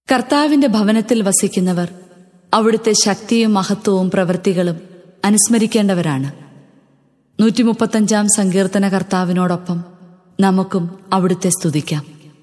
കർത്താവിന്റെ ഭവനത്തിൽ വസിക്കുന്നവർ അവിടുത്തെ ശക്തിയും മഹത്വവും പ്രവൃത്തികളും അനുസ്മരിക്കേണ്ടവരാണ് നൂറ്റിമുപ്പത്തഞ്ചാം സങ്കീർത്തന കർത്താവിനോടൊപ്പം നമുക്കും അവിടുത്തെ സ്തുതിക്കാം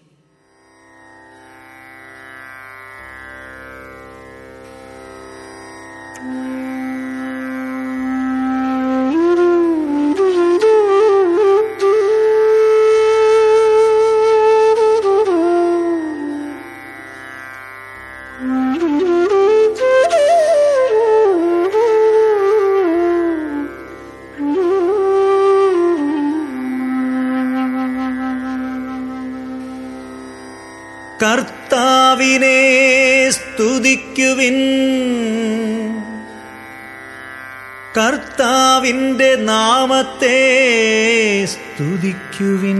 കർത്താവിനെ സ്തുതിക്കുവിൻ കർത്താവിന്റെ നാമത്തെ സ്തുതിക്കുവിൻ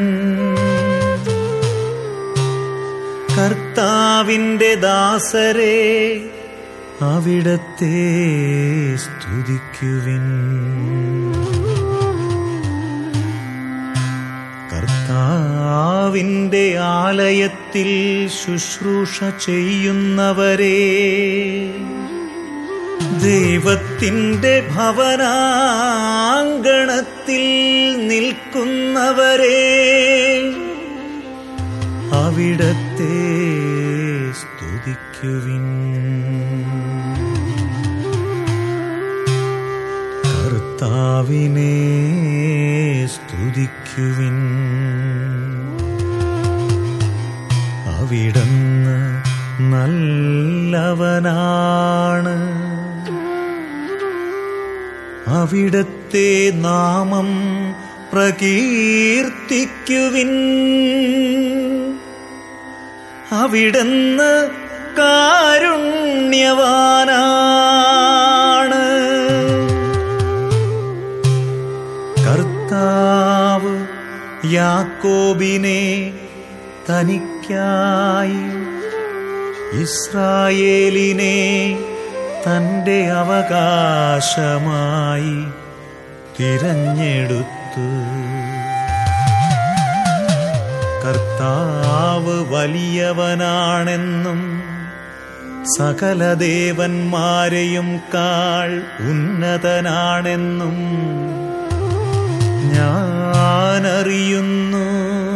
കർത്താവിന്റെ ദാസരെ അവിടത്തെ സ്തുതിക്കുവിൻ കർത്താവിന്റെ ആലയത്തിൽ ശുശ്രൂഷ ചെയ്യുന്നവരെ ദൈവത്തിൻ്റെ ഭവനാങ്കണത്തിൽ നിൽക്കുന്നവരെ അവിടത്തെ സ്തുതിക്കുവിൻ കർത്താവിനെ സ്തുതിക്കുവിൻ അവിടന്ന് നല്ലവനാണ് അവിടത്തെ നാമം പ്രകീർത്തിക്കുവിൻ അവിടുന്ന് കാരുണ്യവാനാണ് കർത്താവ് യാക്കോബിനെ തനിക്കായി ഇസ്രായേലിനെ തന്റെ അവകാശമായി തിരഞ്ഞെടുത്തു കർത്താവ് വലിയവനാണെന്നും സകല ദേവന്മാരെയും കാൾ ഉന്നതനാണെന്നും ഞാനറിയുന്നു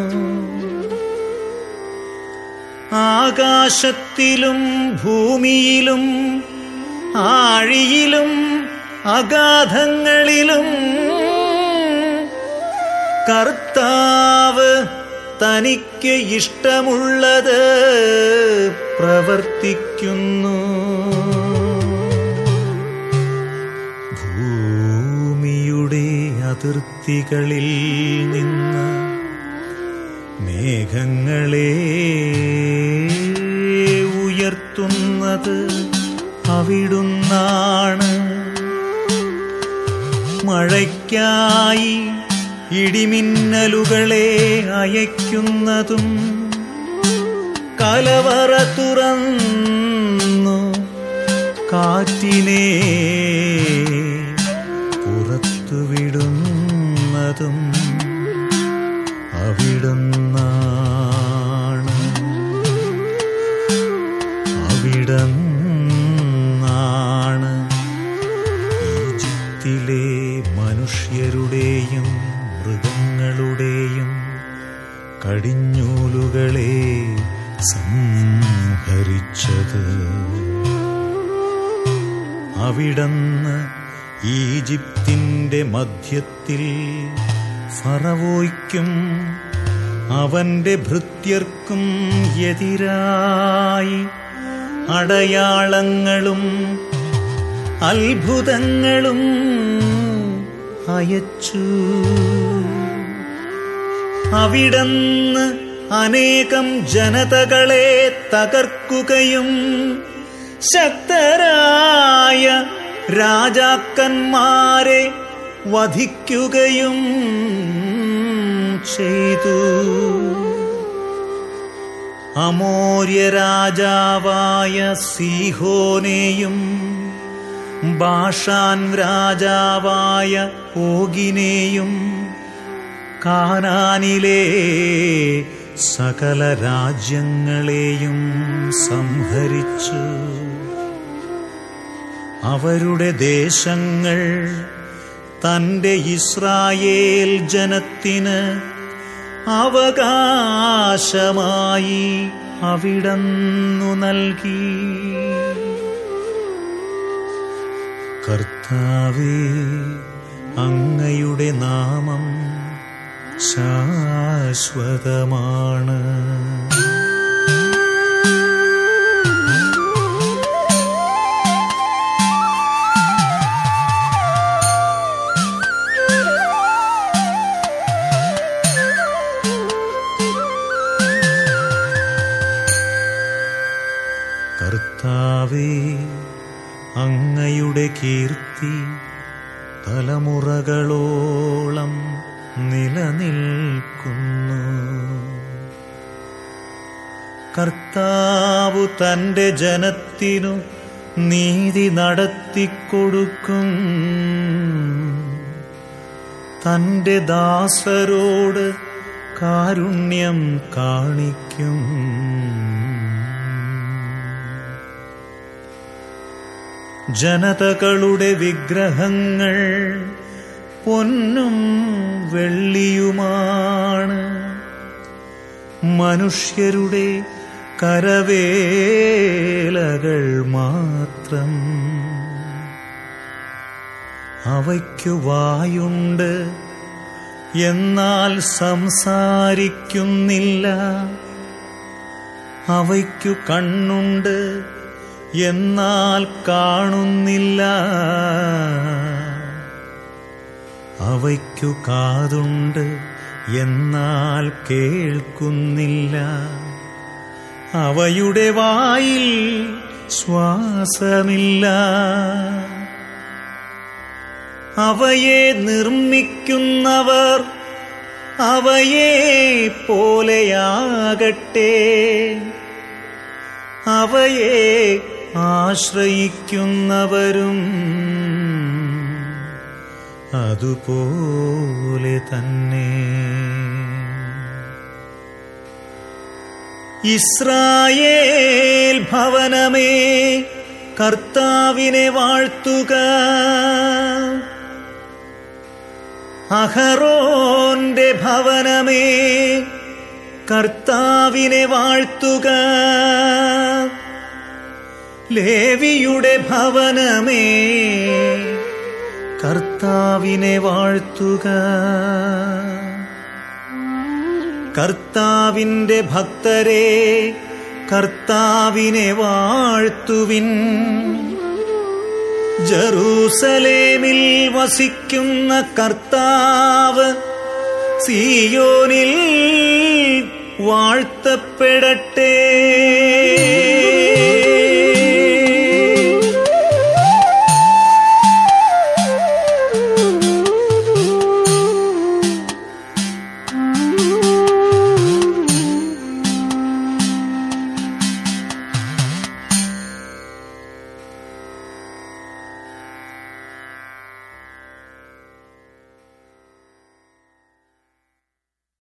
ആകാശത്തിലും ഭൂമിയിലും ആഴിയിലും അഗാധങ്ങളിലും കർത്താവ് തനിക്ക് ഇഷ്ടമുള്ളത് പ്രവർത്തിക്കുന്നു ഭൂമിയുടെ അതിർത്തികളിൽ നിന്ന് മേഘങ്ങളെ ഉയർത്തുന്നത് അവിടുന്നാണ് മഴയ്ക്കായി ഇടിമിന്നലുകളെ അയക്കുന്നതും കലവറ തുറന്നു കാറ്റിനെ പുറത്തുവിടുന്നതും അവിടുന്നാണ് അവിടുന്നാണ് ഈജിപ്തിലെ മനുഷ്യരുടെയും മൃഗങ്ങളുടെയും കടിഞ്ഞൂലുകളെ സംഹരിച്ചത് അവിടന്ന് ഈജിപ്തിന്റെ മധ്യത്തിൽ ഫറവോയ്ക്കും അവന്റെ ഭൃത്യർക്കും എതിരായി അടയാളങ്ങളും അത്ഭുതങ്ങളും അയച്ചു അവിടന്ന് അനേകം ജനതകളെ തകർക്കുകയും ശക്തരായ രാജാക്കന്മാരെ വധിക്കുകയും ചെയ്തു അമോര്യ രാജാവായ സീഹോനെയും ബാഷാൻ രാജാവായ ഓഗിനെയും കാനാനിലെ സകല രാജ്യങ്ങളെയും സംഹരിച്ചു അവരുടെ ദേശങ്ങൾ തന്റെ ഇസ്രായേൽ ജനത്തിന് അവകാശമായി അവിടന്നു നൽകി കർത്താവേ അങ്ങയുടെ നാമം ശാശ്വതമാണ് കർത്താവേ അങ്ങയുടെ കീർത്തി തലമുറകളോളം നിലനിൽക്കുന്നു കർത്താവ് തന്റെ ജനത്തിനു നീതി നടത്തിക്കൊടുക്കും തന്റെ ദാസരോട് കാരുണ്യം കാണിക്കും ജനതകളുടെ വിഗ്രഹങ്ങൾ പൊന്നും വെള്ളിയുമാണ് മനുഷ്യരുടെ കരവേലകൾ മാത്രം അവയ്ക്കു വായുണ്ട് എന്നാൽ സംസാരിക്കുന്നില്ല അവയ്ക്കു കണ്ണുണ്ട് എന്നാൽ കാണുന്നില്ല അവയ്ക്കു കാതുണ്ട് എന്നാൽ കേൾക്കുന്നില്ല അവയുടെ വായിൽ ശ്വാസമില്ല അവയെ നിർമ്മിക്കുന്നവർ അവയെ പോലെയാകട്ടെ അവയെ ആശ്രയിക്കുന്നവരും അതുപോലെ തന്നെ ഇസ്രായേൽ ഭവനമേ കർത്താവിനെ വാഴ്ത്തുക അഹറോന്റെ ഭവനമേ കർത്താവിനെ വാഴ്ത്തുക ലേവിയുടെ ഭവനമേ കർത്താവിനെ വാഴ്ത്തുക കർത്താവിന്റെ ഭക്തരെ കർത്താവിനെ വാഴ്ത്തുവിൻ ജറൂസലേമിൽ വസിക്കുന്ന കർത്താവ് സിയോനിൽ വാഴ്ത്തപ്പെടട്ടെ